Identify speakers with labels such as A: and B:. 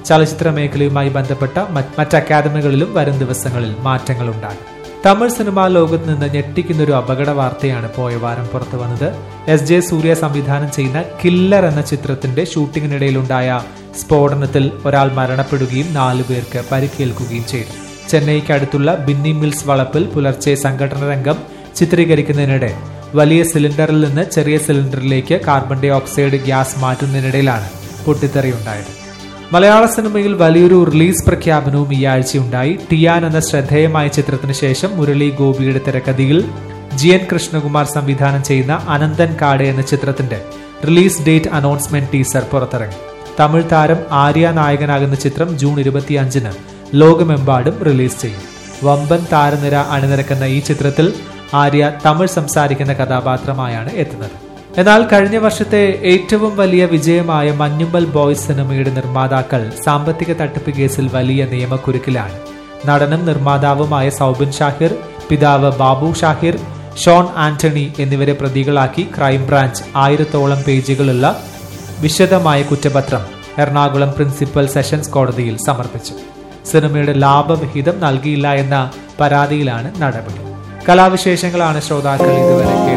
A: ചലച്ചിത്ര മേഖലയുമായി ബന്ധപ്പെട്ട മറ്റ് അക്കാദമികളിലും വരും ദിവസങ്ങളിൽ മാറ്റങ്ങളുണ്ടാകും തമിഴ് സിനിമാ ലോകത്ത് നിന്ന് ഞെട്ടിക്കുന്ന ഒരു അപകട വാർത്തയാണ് പോയ വാരം പുറത്തു വന്നത് എസ് ജെ സൂര്യ സംവിധാനം ചെയ്യുന്ന കില്ലർ എന്ന ചിത്രത്തിന്റെ ഷൂട്ടിങ്ങിനിടയിലുണ്ടായ സ്ഫോടനത്തിൽ ഒരാൾ മരണപ്പെടുകയും നാലു പേർക്ക് പരിക്കേൽക്കുകയും ചെയ്തു ചെന്നൈക്ക് അടുത്തുള്ള ബിന്നി മിൽസ് വളപ്പിൽ പുലർച്ചെ സംഘടന രംഗം ചിത്രീകരിക്കുന്നതിനിടെ വലിയ സിലിണ്ടറിൽ നിന്ന് ചെറിയ സിലിണ്ടറിലേക്ക് കാർബൺ ഡൈ ഓക്സൈഡ് ഗ്യാസ് മാറ്റുന്നതിനിടയിലാണ് പൊട്ടിത്തെറിയുണ്ടായത് മലയാള സിനിമയിൽ വലിയൊരു റിലീസ് പ്രഖ്യാപനവും ഈ ആഴ്ചയുണ്ടായി ടിയാൻ എന്ന ശ്രദ്ധേയമായ ചിത്രത്തിന് ശേഷം മുരളി ഗോപിയുടെ തിരക്കഥയിൽ ജി എൻ കൃഷ്ണകുമാർ സംവിധാനം ചെയ്യുന്ന അനന്തൻ കാട് എന്ന ചിത്രത്തിന്റെ റിലീസ് ഡേറ്റ് അനൗൺസ്മെന്റ് ടീസർ പുറത്തിറങ്ങി തമിഴ് താരം ആര്യ നായകനാകുന്ന ചിത്രം ജൂൺ ഇരുപത്തിയഞ്ചിന് ലോകമെമ്പാടും റിലീസ് ചെയ്യും വമ്പൻ താരനിര അണിനിരക്കുന്ന ഈ ചിത്രത്തിൽ ആര്യ തമിഴ് സംസാരിക്കുന്ന കഥാപാത്രമായാണ് എത്തുന്നത് എന്നാൽ കഴിഞ്ഞ വർഷത്തെ ഏറ്റവും വലിയ വിജയമായ മഞ്ഞുമ്പൽ ബോയ്സ് സിനിമയുടെ നിർമ്മാതാക്കൾ സാമ്പത്തിക തട്ടിപ്പ് കേസിൽ വലിയ നിയമക്കുരുക്കിലാണ് നടനും നിർമ്മാതാവുമായ സൗബിൻ ഷാഹിർ പിതാവ് ബാബു ഷാഹിർ ഷോൺ ആന്റണി എന്നിവരെ പ്രതികളാക്കി ക്രൈംബ്രാഞ്ച് ആയിരത്തോളം പേജുകളുള്ള വിശദമായ കുറ്റപത്രം എറണാകുളം പ്രിൻസിപ്പൽ സെഷൻസ് കോടതിയിൽ സമർപ്പിച്ചു സിനിമയുടെ ലാഭവിഹിതം നൽകിയില്ല എന്ന പരാതിയിലാണ് നടപടി കലാവിശേഷങ്ങളാണ് ശ്രോതാക്കൾ ഇതുവരെ